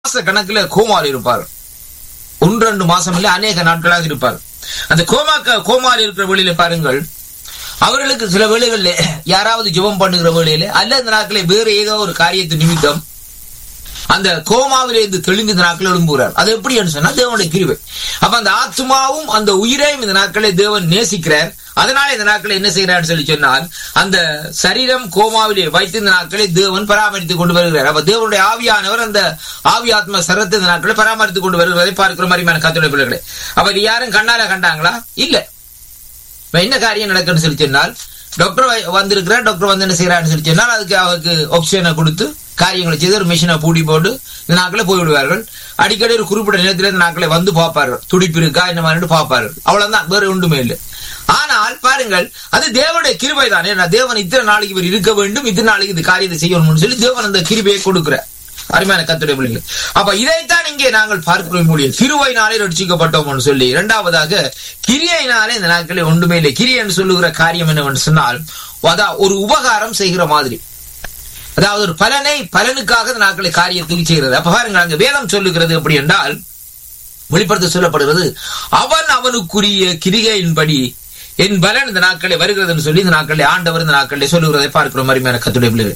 மாச கணக்குல கோமால் இருப்பார் ஒன்று ரெண்டு மாசம் இல்ல அநேக நாட்களாக இருப்பார் அந்த கோமா கோமால் இருக்கிற வேளையில பாருங்கள் அவர்களுக்கு சில வேளைகள்ல யாராவது ஜெபம் பண்ணுகிற வேளையில அல்ல இந்த நாட்களை வேற ஏதோ ஒரு காரியத்து நிமித்தம் அந்த கோமாவிலே இருந்து தெளிந்து இந்த நாட்கள் எழும்புகிறார் அது எப்படி சொன்னா தேவனுடைய கிருவை அப்ப அந்த ஆத்மாவும் அந்த உயிரையும் இந்த நாட்களை தேவன் நேசிக்கிறார் அதனால இந்த நாட்களை என்ன செய்யறான்னு சொல்லி சொன்னால் அந்த சரீரம் கோமாவிலே வைத்து இந்த நாட்களை தேவன் பராமரித்துக் கொண்டு வருகிறார் அப்ப தேவனுடைய ஆவியானவர் அந்த ஆவி ஆத்ம சரத்தை இந்த நாட்களை பராமரித்துக் கொண்டு வருவதை பார்க்கிற மாதிரி கத்துடைய பிள்ளைகளை அவர் யாரும் கண்ணால கண்டாங்களா இல்ல என்ன காரியம் நடக்குன்னு சொல்லி சொன்னால் டாக்டர் வந்திருக்கிறார் டாக்டர் வந்து என்ன செய்யறான்னு சொல்லி சொன்னால் அதுக்கு அவருக்கு ஆப்ஷனை கொடுத்து காரியங்களை செய்து ஒரு மிஷினை பூடி போட்டு இந்த நாட்களை போய்விடுவார்கள் அடிக்கடி ஒரு குறிப்பிட்ட நேரத்தில் இந்த நாட்களை வந்து பார்ப்பார்கள் துடிப்பு இருக்கா என்ன மாதிரி பார்ப்பார்கள் அவ்வளவுதான் வேற ஒன்றுமே இல்லை ஆனால் பாருங்கள் அது தேவனுடைய கிருபை தான் ஏன்னா தேவன் இத்தனை நாளைக்கு இவர் இருக்க வேண்டும் இத்தனை நாளைக்கு இந்த காரியத்தை செய்யணும்னு சொல்லி தேவன் அந்த கிருபையை கொடுக்கிறார் அருமையான கத்துடைய பிள்ளைகள் அப்ப இதைத்தான் இங்கே நாங்கள் பார்க்க முடியும் கிருவையினாலே ரட்சிக்கப்பட்டோம் சொல்லி இரண்டாவதாக கிரியையினாலே இந்த நாட்களில் ஒன்றுமே இல்லை கிரி என்று சொல்லுகிற காரியம் என்னவென்று சொன்னால் அதான் ஒரு உபகாரம் செய்கிற மாதிரி அதாவது ஒரு பலனை பலனுக்காக இந்த நாட்களை காரியத்துக்கு செய்கிறது அப்ப பாருங்க அங்க வேதம் சொல்லுகிறது எப்படி என்றால் வெளிப்படுத்த சொல்லப்படுகிறது அவன் அவனுக்குரிய கிரிகையின்படி என் பலன் இந்த நாட்களை வருகிறது சொல்லி இந்த நாட்களை ஆண்டவர் இந்த நாட்களை சொல்லுகிறதை பார்க்கிற மாதிரி கத்துடைய பிள்ளைகள்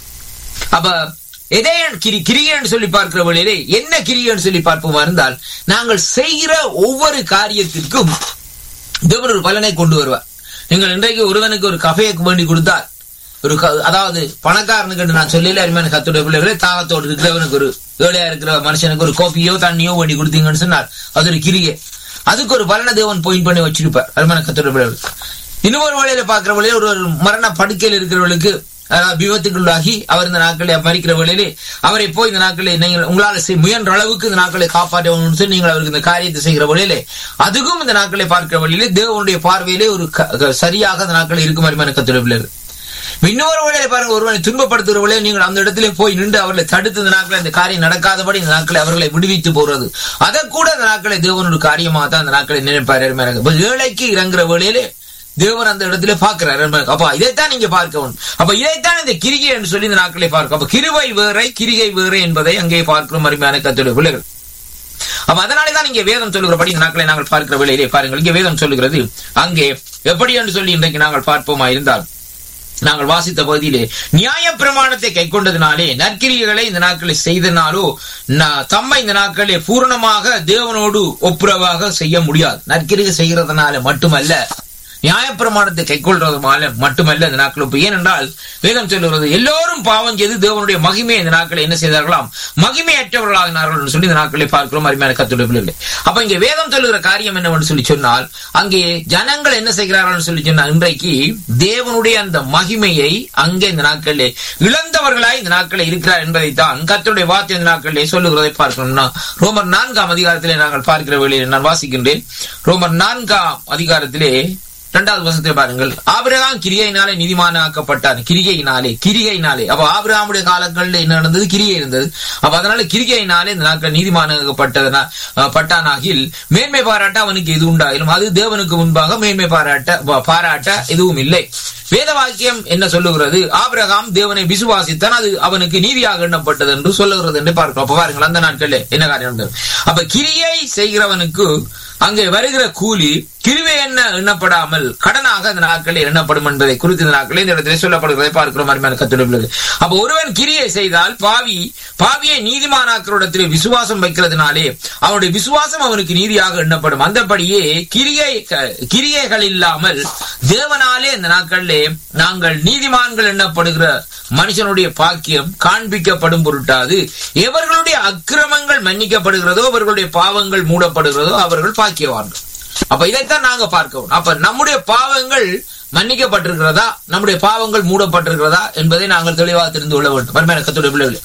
அப்ப எதை கிரியன்னு சொல்லி பார்க்கிற வழியிலே என்ன கிரியன்னு சொல்லி பார்ப்போமா இருந்தால் நாங்கள் செய்கிற ஒவ்வொரு காரியத்திற்கும் தேவன் ஒரு பலனை கொண்டு வருவார் நீங்கள் இன்றைக்கு ஒருவனுக்கு ஒரு கஃபையை வேண்டி கொடுத்தால் ஒரு அதாவது பணக்காரனுக்கு நான் சொல்லல அருமையான கத்துடைய பிள்ளைகளே தாகத்தோடு இருக்கிறவனுக்கு ஒரு ஏழையா இருக்கிற மனுஷனுக்கு ஒரு கோப்பியோ தண்ணியோ வேண்டி கொடுத்தீங்கன்னு சொன்னார் அது ஒரு கிரியை அதுக்கு ஒரு பலனை தேவன் பாயிண்ட் பண்ணி வச்சிருப்பார் அருமையான கத்துடைய பிள்ளைகள் இன்னொரு வழியில பாக்குற வழியில ஒரு மரண படுக்கையில் இருக்கிறவர்களுக்கு விபத்துக்குள்ளாகி அவர் இந்த நாட்களை மறிக்கிற வேளையிலே அவரை போய் இந்த நாட்களை நீங்கள் உங்களால் முயன்ற அளவுக்கு இந்த நாட்களை காப்பாற்றணும் சொல்லி நீங்கள் அவருக்கு இந்த காரியத்தை செய்கிற வழியிலே அதுக்கும் இந்த நாட்களை பார்க்கிற வழியிலே தேவனுடைய பார்வையிலே ஒரு சரியாக இந்த நாட்கள் இருக்கும் மாதிரி கத்துடைய இன்னொரு வழியில பாருங்க ஒருவனை துன்பப்படுத்துகிற வழியை நீங்கள் அந்த இடத்துல போய் நின்று அவர்களை தடுத்து இந்த நாட்களை இந்த காரியம் நடக்காதபடி இந்த நாட்களை அவர்களை விடுவித்து போறது அதை கூட இந்த நாட்களை தேவனோட காரியமாக தான் அந்த நாட்களை நினைப்பாரு ஏழைக்கு இறங்குற வேளையிலே தேவன் அந்த இடத்துல பாக்குறாரு அப்ப இதைத்தான் நீங்க பார்க்கவும் அப்ப இதைத்தான் இந்த கிரிகை என்று சொல்லி இந்த நாட்களை பார்க்கும் அப்ப கிருவை வேறை கிரிகை வேறு என்பதை அங்கே பார்க்கிறோம் அருமையான கத்துடைய பிள்ளைகள் அப்ப அதனாலேதான் இங்கே வேதம் சொல்லுகிறபடி இந்த நாட்களை நாங்கள் பார்க்கிற வேளையிலே பாருங்கள் இங்கே வேதம் சொல்லுகிறது அங்கே எப்படி என்று சொல்லி இன்றைக்கு நாங்கள் பார்ப்போமா இருந்தால் நாங்கள் வாசித்த பகுதியிலே நியாய பிரமாணத்தை கை கொண்டதினாலே நற்கிரியர்களை இந்த நாட்களை செய்தனாலோ தம்மை இந்த நாட்களே பூரணமாக தேவனோடு ஒப்புரவாக செய்ய முடியாது நற்கிரியை செய்கிறதுனால மட்டுமல்ல நியாயப்பிரமாணத்தை கைக்கொள்றதுனால மட்டுமல்ல இந்த நாட்கள் ஏனென்றால் வேதம் சொல்லுகிறது எல்லோரும் பாவம் செய்து தேவனுடைய மகிமை இந்த நாட்களை என்ன செய்தார்களாம் மகிமையற்றவர்களாகினார்கள் சொல்லி இந்த நாட்களை பார்க்கிறோம் அருமையான கத்துடைய பிள்ளைகளை அப்ப இங்க வேதம் சொல்லுகிற காரியம் என்னவென்று சொல்லி சொன்னால் அங்கே ஜனங்கள் என்ன செய்கிறார்கள் சொல்லி சொன்னால் இன்றைக்கு தேவனுடைய அந்த மகிமையை அங்கே இந்த நாட்களிலே இழந்தவர்களாய் இந்த நாட்களில் இருக்கிறார் என்பதைத்தான் கத்துடைய வார்த்தை இந்த நாட்களிலே சொல்லுகிறதை பார்க்கணும்னா ரோமர் நான்காம் அதிகாரத்திலே நாங்கள் பார்க்கிற வேளையில் நான் வாசிக்கின்றேன் ரோமர் நான்காம் அதிகாரத்திலே இரண்டாவது வசத்தை பாருங்கள் ஆபிரகாம் கிரியையினாலே நீதிமானாக்கப்பட்டார் கிரிகையினாலே கிரிகையினாலே அப்ப ஆபிரகாமுடைய காலங்கள்ல என்ன நடந்தது கிரிகை இருந்தது அப்ப அதனால கிரிகையினாலே இந்த நாட்கள் நீதிமானாக்கப்பட்டதனா பட்டானாகில் மேன்மை பாராட்ட அவனுக்கு எது உண்டாயிலும் அது தேவனுக்கு முன்பாக மேன்மை பாராட்ட பாராட்ட எதுவும் இல்லை வேத வாக்கியம் என்ன சொல்லுகிறது ஆபிரகாம் தேவனை விசுவாசித்தான் அது அவனுக்கு நீதியாக எண்ணப்பட்டது என்று சொல்லுகிறது என்று பார்க்கிறோம் அப்ப பாருங்கள் அந்த நாட்களே என்ன காரியம் அப்ப கிரியை செய்கிறவனுக்கு அங்கே வருகிற கூலி கிருவை என்ன எண்ணப்படாமல் கடனாக அந்த நாட்களில் எண்ணப்படும் என்பதை குறித்து இந்த நாட்களில் இந்த இடத்துல சொல்லப்படுகிறதை பார்க்கிறோம் அருமையான கத்துள்ளது அப்ப ஒருவன் கிரியை செய்தால் பாவி பாவியை நீதிமானாக்களிடத்தில் விசுவாசம் வைக்கிறதுனாலே அவனுடைய விசுவாசம் அவனுக்கு நீதியாக எண்ணப்படும் அந்தபடியே கிரியை கிரியைகள் இல்லாமல் தேவனாலே இந்த நாட்களிலே நாங்கள் நீதிமான்கள் எண்ணப்படுகிற மனுஷனுடைய பாக்கியம் காண்பிக்கப்படும் பொருட்டாது எவர்களுடைய அக்கிரமங்கள் மன்னிக்கப்படுகிறதோ அவர்களுடைய பாவங்கள் மூடப்படுகிறதோ அவர்கள் பாக்கியவான்கள் அப்ப இதைத்தான் நாங்க பார்க்கவும் அப்ப நம்முடைய பாவங்கள் மன்னிக்கப்பட்டிருக்கிறதா நம்முடைய பாவங்கள் மூடப்பட்டிருக்கிறதா என்பதை நாங்கள் தெளிவாக தெரிந்து கொள்ள வேண்டும் பரமையான கத்துடைய பிள்ளைகளே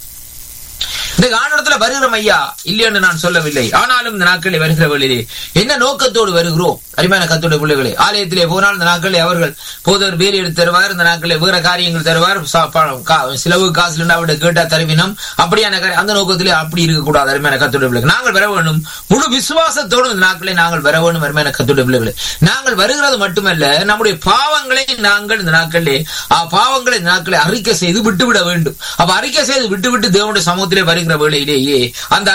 இந்த ஆண்டத்துல வருகிறோம் ஐயா இல்லையென்று நான் சொல்லவில்லை ஆனாலும் இந்த நாட்களில் வருகிற வழியிலே என்ன நோக்கத்தோடு வருகிறோம் அருமையான கத்துடைய பிள்ளைகளே ஆலயத்திலே போனால் இந்த நாட்களில் அவர்கள் போதவர் வேலை எடுத்து தருவார் இந்த நாட்களில் வேற காரியங்கள் தருவார் செலவு காசு அவருடைய கேட்டா தருவினம் அப்படியான அந்த நோக்கத்திலே அப்படி இருக்கக்கூடாது அருமையான கத்துடைய பிள்ளைகள் நாங்கள் வர வேண்டும் முழு விசுவாசத்தோடு இந்த நாட்களை நாங்கள் வர வேண்டும் அருமையான கத்துடைய பிள்ளைகளே நாங்கள் வருகிறது மட்டுமல்ல நம்முடைய பாவங்களை நாங்கள் இந்த நாட்களிலே பாவங்களை இந்த நாட்களை அறிக்கை செய்து விட்டுவிட வேண்டும் அப்ப அறிக்கை செய்து விட்டு விட்டு தேவனுடைய சமூகத்திலே வருகிற பண்ணுகிற வேளையிலேயே அந்த